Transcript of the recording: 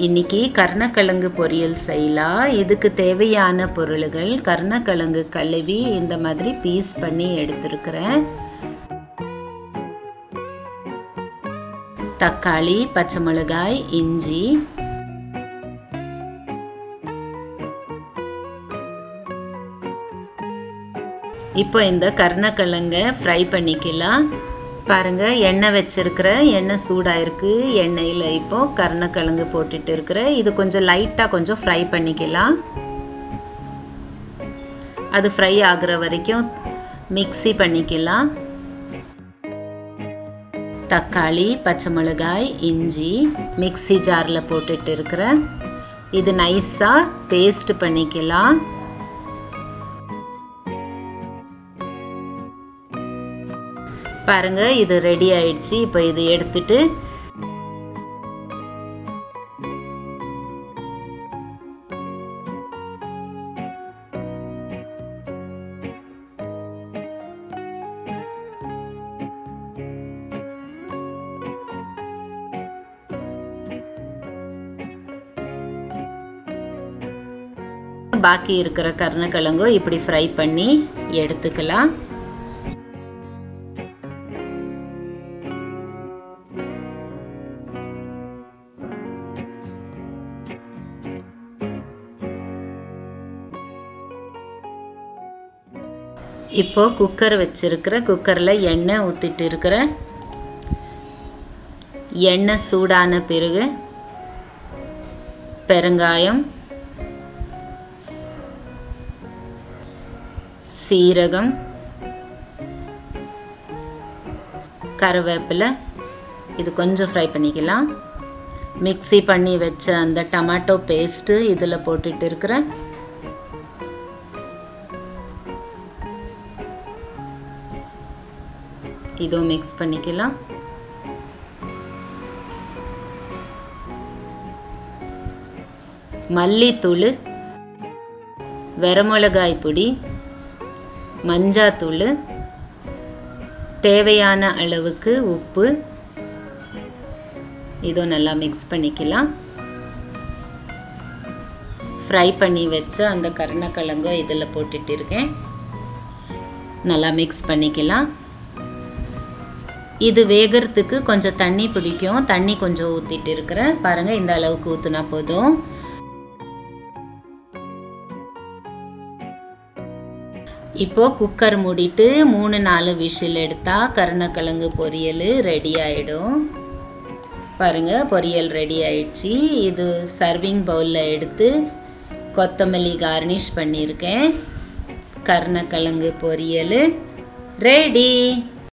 இன்னைக்கு கருணக்கிழங்கு பொரியல் செய்யலாம் இதுக்கு தேவையான பொருள்கள் கருணக்கிழங்கு கழுவி இந்த மாதிரி பீஸ் பண்ணி எடுத்திருக்கிறேன் தக்காளி பச்சை மிளகாய் இஞ்சி இப்போ இந்த கருணக்கிழங்க ஃப்ரை பண்ணிக்கலாம் பாருங்க எண்ணெய் வச்சிருக்கிற எண்ணெய் சூடாயிருக்கு எண்ணெயில் இப்போ கருணக்கிழங்கு போட்டுட்டு இருக்கிற இது கொஞ்சம் லைட்டாக கொஞ்சம் ஃப்ரை பண்ணிக்கலாம் அது ஃப்ரை ஆகுற வரைக்கும் மிக்ஸி பண்ணிக்கலாம் தக்காளி பச்சை மிளகாய் இஞ்சி மிக்ஸி ஜாரில் போட்டுட்டு இருக்கிறேன் இது நைஸாக பேஸ்ட் பண்ணிக்கலாம் பாருங்க இது ரெடி ஆயிடுச்சு இப்போ இது எடுத்துட்டு பாக்கி இருக்கிற கருணக்கிழங்கும் இப்படி ஃப்ரை பண்ணி எடுத்துக்கலாம் இப்போ குக்கர் வச்சிருக்கிற குக்கரில் எண்ணெய் ஊற்றிட்டு இருக்கிற எண்ணெய் சூடான பிறகு பெருங்காயம் சீரகம் கருவேப்பிலை இது கொஞ்சம் ஃப்ரை பண்ணிக்கலாம் மிக்ஸி பண்ணி வச்ச அந்த டமாட்டோ பேஸ்ட்டு இதில் போட்டுட்டு இருக்கிறேன் இதுவும் மிக்ஸ் பண்ணிக்கலாம் மல்லித்தூள் வரமிளகாய் பொடி மஞ்சாத்தூள் தேவையான அளவுக்கு உப்பு இதுவும் நல்லா மிக்ஸ் பண்ணிக்கலாம் ஃப்ரை பண்ணி வச்ச அந்த கருணக்கிழங்கும் இதில் போட்டுட்டு இருக்கேன் நல்லா மிக்ஸ் பண்ணிக்கலாம் இது வேகிறதுக்கு கொஞ்சம் தண்ணி பிடிக்கும் தண்ணி கொஞ்சம் ஊற்றிட்டு இருக்கிறேன் பாருங்கள் இந்த அளவுக்கு ஊற்றுனா போதும் இப்போ குக்கர் மூடிட்டு மூணு நாலு விஷில் எடுத்தால் கருணக்கிழங்கு பொரியல் ரெடி ஆகிடும் பாருங்கள் பொரியல் ரெடி ஆயிடுச்சு இது சர்விங் பவுலில் எடுத்து கொத்தமல்லி கார்னிஷ் பண்ணியிருக்கேன் கருணக்கிழங்கு பொரியல் ரெடி